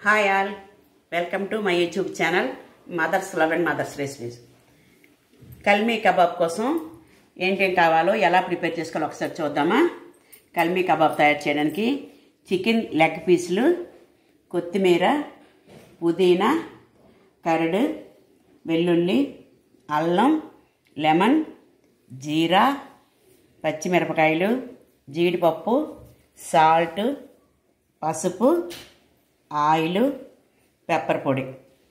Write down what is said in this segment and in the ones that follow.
hi all welcome to my YouTube channel mothers love and mothers recipes kalmi kabab కోసం ఏంటేం కావాలో ఎలా ప్రిపేర్ చేసుకోవాలో ఒకసారి చూద్దామా కల్మీ కబాబ్ తయారు చేయడానికి చికెన్ లెగ్ పీసులు కొత్తిమీర పుదీనా కరడు వెల్లుల్లి అల్లం లెమన్ జీరా పచ్చిమిరపకాయలు జీడిపప్పు సాల్ట్ పసుపు ఆయిల్ పెప్పర్ పొడి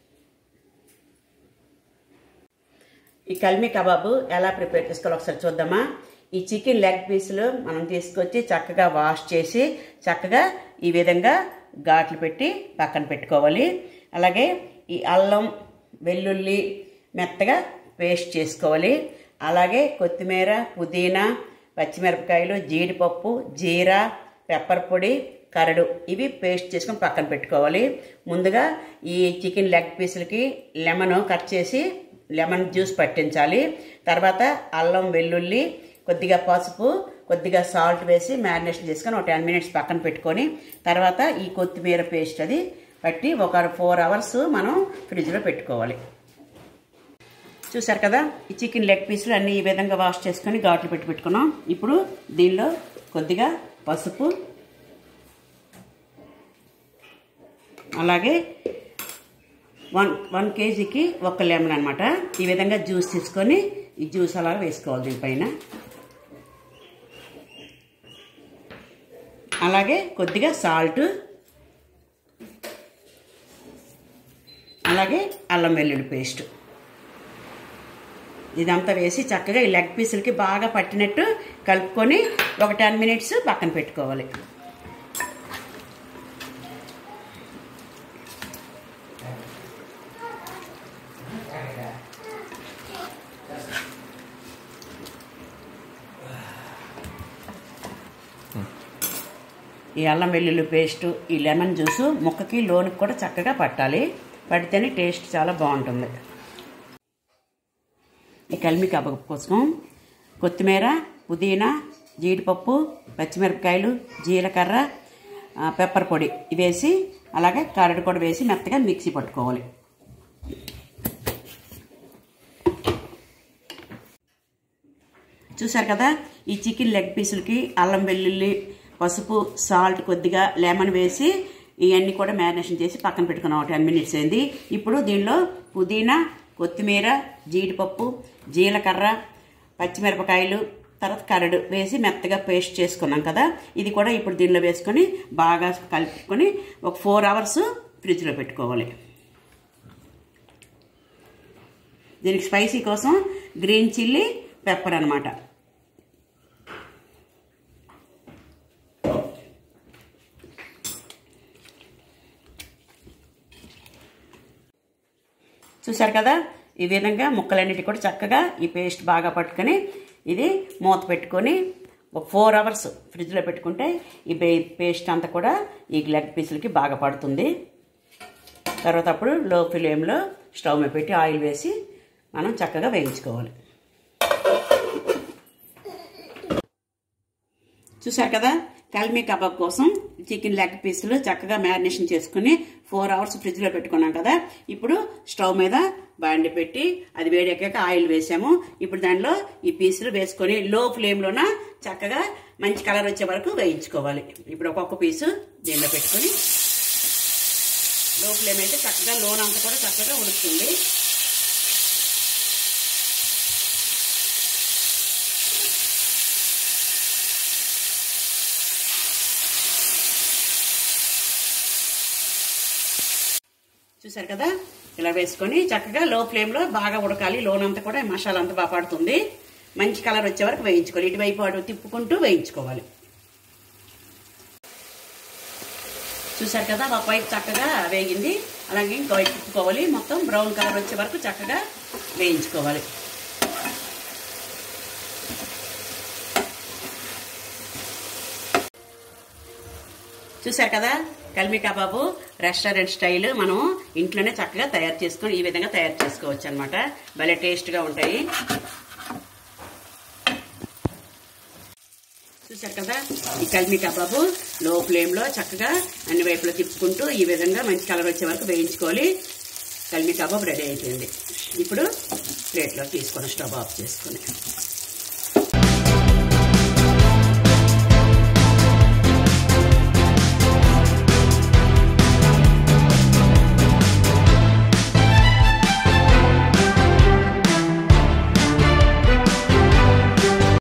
ఈ కల్మీ కబాబు ఎలా ప్రిపేర్ చేసుకోవాలో ఒకసారి చూద్దామా ఈ చికెన్ లెగ్ పీసులు మనం తీసుకొచ్చి చక్కగా వాష్ చేసి చక్కగా ఈ విధంగా ఘాట్లు పెట్టి పక్కన పెట్టుకోవాలి అలాగే ఈ అల్లం వెల్లుల్లి మెత్తగా పేస్ట్ చేసుకోవాలి అలాగే కొత్తిమీర పుదీనా పచ్చిమిరపకాయలు జీడిపప్పు జీరా పెప్పర్ పొడి కరడు ఇవి పేస్ట్ చేసుకొని పక్కన పెట్టుకోవాలి ముందుగా ఈ చికెన్ లెగ్ పీసులకి లెమన్ కట్ చేసి లెమన్ జ్యూస్ పట్టించాలి తర్వాత అల్లం వెల్లుల్లి కొద్దిగా పసుపు కొద్దిగా సాల్ట్ వేసి మ్యారినేషన్ చేసుకొని ఒక టెన్ మినిట్స్ పక్కన పెట్టుకొని తర్వాత ఈ కొత్తిమీర పేస్ట్ అది పట్టి ఒక ఫోర్ అవర్స్ మనం ఫ్రిడ్జ్లో పెట్టుకోవాలి చూసారు కదా ఈ చికెన్ లెగ్ పీసులు అన్నీ ఈ విధంగా వాష్ చేసుకొని ఘాట్లు పెట్టి పెట్టుకున్నాం ఇప్పుడు దీనిలో కొద్దిగా పసుపు అలాగే వన్ వన్ కేజీకి ఒక లెమన్ అనమాట ఈ విధంగా జ్యూస్ తీసుకొని ఈ జ్యూస్ అలా వేసుకోవాలి దీనిపైన అలాగే కొద్దిగా సాల్ట్ అలాగే అల్లం వెల్లుల్లి పేస్ట్ ఇదంతా వేసి చక్కగా ఈ లెగ్ పీసులకి బాగా పట్టినట్టు కలుపుకొని ఒక టెన్ మినిట్స్ పక్కన పెట్టుకోవాలి ఈ అల్లం వెల్లుల్లి పేస్టు ఈ లెమన్ జ్యూసు ముక్కకి లోనికి కూడా చక్కగా పట్టాలి పడితేనే టేస్ట్ చాలా బాగుంటుంది ఈ కల్మి కబాబ్ కోసం కొత్తిమీర పుదీనా జీడిపప్పు పచ్చిమిరపకాయలు జీలకర్ర పెప్పర్ పొడి వేసి అలాగే కరడు కూడా వేసి మెత్తగా మిక్సీ పట్టుకోవాలి చూసారు కదా ఈ చికెన్ లెగ్ పీసులకి అల్లం వెల్లుల్లి పసుపు సాల్ట్ కొద్దిగా లెమన్ వేసి ఇవన్నీ కూడా మ్యారినేషన్ చేసి పక్కన పెట్టుకున్నాం టెన్ మినిట్స్ అయింది ఇప్పుడు దీనిలో పుదీనా కొత్తిమీర జీడిపప్పు జీలకర్ర పచ్చిమిరపకాయలు తర్వాత కరడు వేసి మెత్తగా పేస్ట్ చేసుకున్నాం కదా ఇది కూడా ఇప్పుడు దీనిలో వేసుకొని బాగా కలుపుకొని ఒక ఫోర్ అవర్స్ ఫ్రిడ్జ్లో పెట్టుకోవాలి దీనికి స్పైసీ కోసం గ్రీన్ చిల్లీ పెప్పర్ అనమాట చూసారు కదా ఈ విధంగా ముక్కలన్నిటి కూడా చక్కగా ఈ పేస్ట్ బాగా పట్టుకొని ఇది మూత పెట్టుకొని ఒక ఫోర్ అవర్స్ ఫ్రిడ్జ్లో పెట్టుకుంటే ఈ పేస్ట్ అంతా కూడా ఈ లెగ్ పీసులకి బాగా పడుతుంది తర్వాత అప్పుడు లో ఫ్లేమ్లో స్టవ్ మీద పెట్టి ఆయిల్ వేసి మనం చక్కగా వేయించుకోవాలి చూసారు కదా కల్మీ కబాబ్ కోసం చికెన్ లెగ్ పీసులు చక్కగా మ్యారినేషన్ చేసుకుని ఫోర్ అవర్స్ ఫ్రిడ్జ్లో పెట్టుకున్నాం కదా ఇప్పుడు స్టవ్ మీద బాండి పెట్టి అది వేడెక్కాక ఆయిల్ వేసాము ఇప్పుడు దానిలో ఈ పీసులు వేసుకొని లో ఫ్లేమ్లోన చక్కగా మంచి కలర్ వచ్చే వరకు వేయించుకోవాలి ఇప్పుడు ఒక్కొక్క పీసు దీనిలో పెట్టుకొని లో ఫ్లేమ్ అయితే చక్కగా లోన్ అంతా కూడా చక్కగా ఉడుకుతుంది చూసారు కదా ఇలా వేసుకొని చక్కగా లో ఫ్లేమ్లో బాగా ఉడకాలి లోన్ అంతా కూడా మసాలా అంతా బాగా పడుతుంది మంచి కలర్ వచ్చే వరకు వేయించుకోవాలి ఇటువైపు అటు తిప్పుకుంటూ వేయించుకోవాలి చూసారు కదా ఒక వైపు చక్కగా వేగింది అలాగే ఇంకో వైపు తిప్పుకోవాలి మొత్తం బ్రౌన్ కలర్ వచ్చే వరకు చక్కగా వేయించుకోవాలి చూసారు కదా కల్మి కబాబు రెస్టారెంట్ స్టైల్ మనం ఇంట్లోనే చక్కగా తయారు చేసుకొని ఈ విధంగా తయారు చేసుకోవచ్చు అనమాట భలే టేస్ట్గా ఉంటాయి చూసారు కదా ఈ కల్మీ కబాబు లో ఫ్లేమ్లో చక్కగా అన్ని వైపులో తిప్పుకుంటూ ఈ విధంగా మంచి కలర్ వచ్చే వరకు వేయించుకోవాలి కల్మీ కబాబ్ రెడీ అయిపోయింది ఇప్పుడు ప్లేట్లో తీసుకొని స్టవ్ ఆఫ్ చేసుకొని